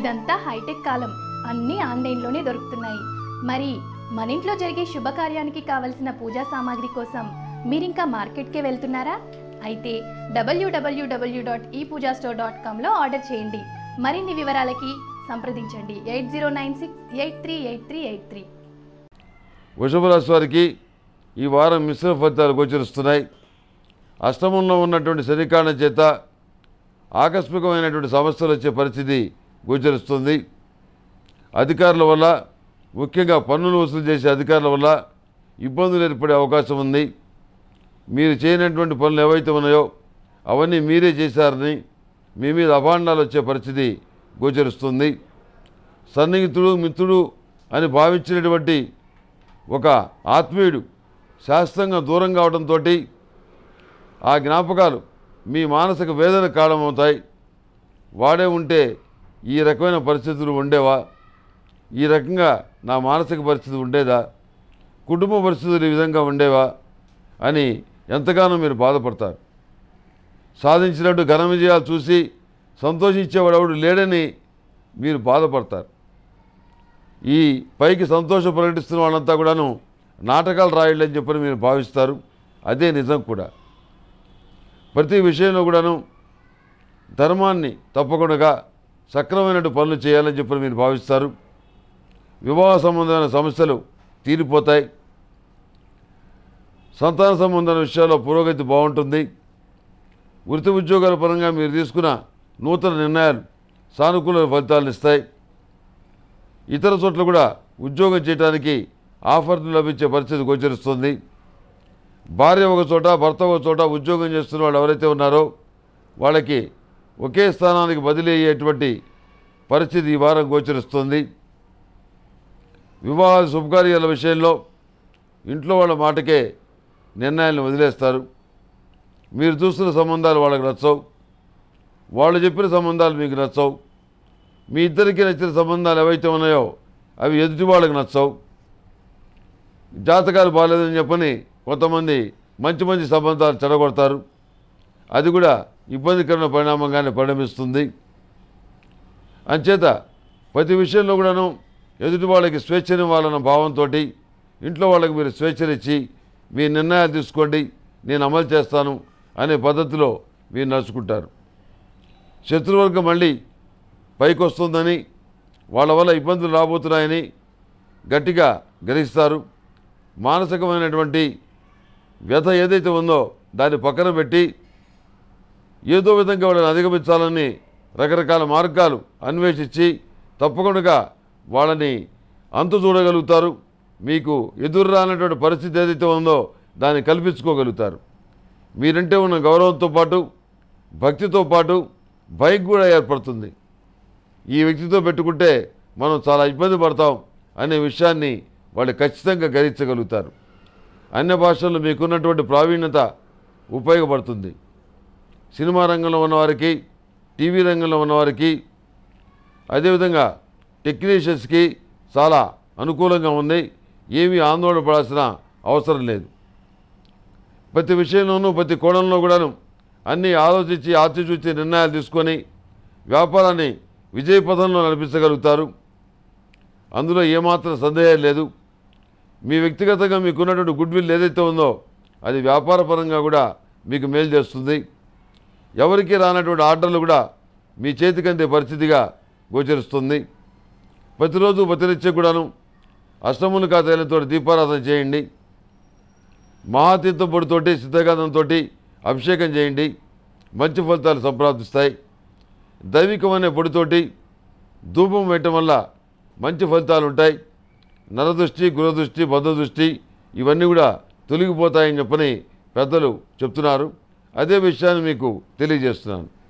ఇదంతా హైటెక్ కాలం అన్నీ ఆన్లైన్లోనే దొరుకుతున్నాయి మరి మన ఇంట్లో జరిగే శుభకార్యానికి కావలసిన పూజా సామాగ్రి కోసం మీరింకా మార్కెట్కే వెళ్తున్నారా అయితే W W W dot E Pooja store dot కామ్లో ఆర్డర్ చేయండి మరిన్ని వివరాలకి సంప్రదించండి eight zero nine six eight three eight three eight three వృషభ రాశి వారికి ఈ వారం మిశ్రమ ఫలితాలు గోచరిస్తున్నాయి అష్టమంలో ఉన్నటువంటి శనికారణం చేత ఆకస్మికమైనటువంటి సమస్యలు వచ్చే పరిస్థితి గోచరిస్తుంది అధికారుల వల్ల ముఖ్యంగా పన్నులు వసూలు చేసే అధికారుల వల్ల ఇబ్బందులు ఏర్పడే అవకాశం ఉంది మీరు చేయనటువంటి పనులు ఏవైతే ఉన్నాయో అవన్నీ మీరే చేశారని మీ మీద అభాండాలు వచ్చే పరిస్థితి గోచరిస్తుంది సన్నిహితుడు మిత్రుడు అని భావించినటువంటి ఒక ఆత్మీయుడు శాస్త్రంగా దూరం కావడంతో ఆ జ్ఞాపకాలు మీ మానసిక వేదన కారణమవుతాయి వాడే ఉంటే ఈ రకమైన పరిస్థితులు ఉండేవా ఈ రకంగా నా మానసిక పరిస్థితి ఉండేదా కుటుంబ పరిస్థితులు ఈ విధంగా ఉండేవా అని ఎంతగానో మీరు బాధపడతారు సాధించినట్టు ఘన విజయాలు చూసి సంతోషించేవాడు ఎవడు లేడని మీరు బాధపడతారు ఈ పైకి సంతోషం ప్రకటిస్తున్న వాళ్ళంతా కూడాను నాటకాలు రాయళ్ళని చెప్పని మీరు భావిస్తారు అదే నిజం కూడా ప్రతి విషయంలో కూడాను ధర్మాన్ని తప్పకుండా సక్రమైనట్టు పనులు చేయాలని చెప్పని మీరు భావిస్తారు వివాహ సంబంధమైన సమస్యలు తీరిపోతాయి సంతాన సంబంధమైన విషయాల్లో పురోగతి బాగుంటుంది వృత్తి ఉద్యోగాల పరంగా మీరు తీసుకున్న నూతన నిర్ణయాలు సానుకూల ఫలితాలను ఇస్తాయి ఇతర చోట్ల కూడా ఉద్యోగం చేయడానికి ఆఫర్లు లభించే పరిస్థితి గోచరిస్తుంది భార్య ఒక చోట భర్త ఒక చోట ఉద్యోగం చేస్తున్న వాళ్ళు ఎవరైతే ఉన్నారో వాళ్ళకి ఒకే స్థానానికి బదిలీ అయ్యేటువంటి పరిస్థితి ఈ వారం గోచరిస్తుంది వివాహ శుభకార్యాల విషయంలో ఇంట్లో వాళ్ళ మాటకే నిర్ణయాలను వదిలేస్తారు మీరు చూస్తున్న సంబంధాలు వాళ్ళకి నచ్చవు వాళ్ళు చెప్పిన సంబంధాలు మీకు నచ్చవు మీ ఇద్దరికి నచ్చిన సంబంధాలు ఏవైతే ఉన్నాయో అవి ఎదుటి వాళ్ళకి నచ్చవు జాతకాలు బాగాలేదని చెప్పని కొంతమంది మంచి మంచి సంబంధాలు చెడగొడతారు అది కూడా ఇబ్బందికరమైన పరిణామంగానే పరిణమిస్తుంది అంచేత ప్రతి విషయంలో కూడాను ఎదుటి వాళ్ళకి స్వేచ్ఛనివ్వాలన్న భావంతో ఇంట్లో వాళ్ళకి మీరు స్వేచ్ఛనిచ్చి మీ నిర్ణయాలు తీసుకోండి నేను అమలు చేస్తాను అనే పద్ధతిలో మీరు నడుచుకుంటారు శత్రువర్గం మళ్ళీ పైకి వస్తుందని వాళ్ళ వల్ల ఇబ్బందులు రాబోతున్నాయని గట్టిగా గ్రహిస్తారు మానసికమైనటువంటి వ్యధ ఏదైతే ఉందో దాన్ని పక్కన పెట్టి ఏదో విధంగా వాళ్ళని అధిగమించాలని రకరకాల మార్గాలు అన్వేషించి తప్పకుండా వాళ్ళని అంతు చూడగలుగుతారు మీకు ఎదురు రానటువంటి పరిస్థితి ఏదైతే ఉందో దాన్ని కల్పించుకోగలుగుతారు మీరంటే ఉన్న గౌరవంతో పాటు భక్తితో పాటు భయం కూడా ఏర్పడుతుంది ఈ వ్యక్తితో పెట్టుకుంటే మనం చాలా ఇబ్బంది పడతాం అనే విషయాన్ని వాళ్ళు ఖచ్చితంగా గ్రహించగలుగుతారు అన్య భాషల్లో మీకున్నటువంటి ప్రావీణ్యత ఉపయోగపడుతుంది సినిమా రంగంలో ఉన్నవారికి టీవీ రంగంలో ఉన్నవారికి అదేవిధంగా టెక్నీషియన్స్కి చాలా అనుకూలంగా ఉంది ఏమీ ఆందోళన పడాల్సిన అవసరం లేదు ప్రతి విషయంలోనూ ప్రతి కోణంలో కూడాను అన్నీ ఆలోచించి ఆచిచూచి నిర్ణయాలు తీసుకొని వ్యాపారాన్ని విజయపథంలో నడిపించగలుగుతారు అందులో ఏమాత్రం సందేహం లేదు మీ వ్యక్తిగతంగా మీకున్నటువంటి గుడ్ విల్ ఏదైతే ఉందో అది వ్యాపారపరంగా కూడా మీకు మేలు చేస్తుంది ఎవరికి రానటువంటి ఆర్డర్లు కూడా మీ చేతికందే పరిస్థితిగా గోచరిస్తుంది ప్రతిరోజు ప్రతినిత్యం కూడాను అష్టములు కాతేలతో దీపారాధన చేయండి మహాతీర్థం పొడితోటి సిద్ధగంధంతో అభిషేకం చేయండి మంచి ఫలితాలు సంప్రాప్తిస్తాయి దైవికమనే పొడితోటి ధూపం వేయటం వల్ల మంచి ఫలితాలు ఉంటాయి నరదృష్టి గురదృష్టి బద్ధదృష్టి ఇవన్నీ కూడా తొలగిపోతాయని చెప్పని పెద్దలు చెప్తున్నారు అదే విషయాన్ని మీకు తెలియజేస్తున్నాను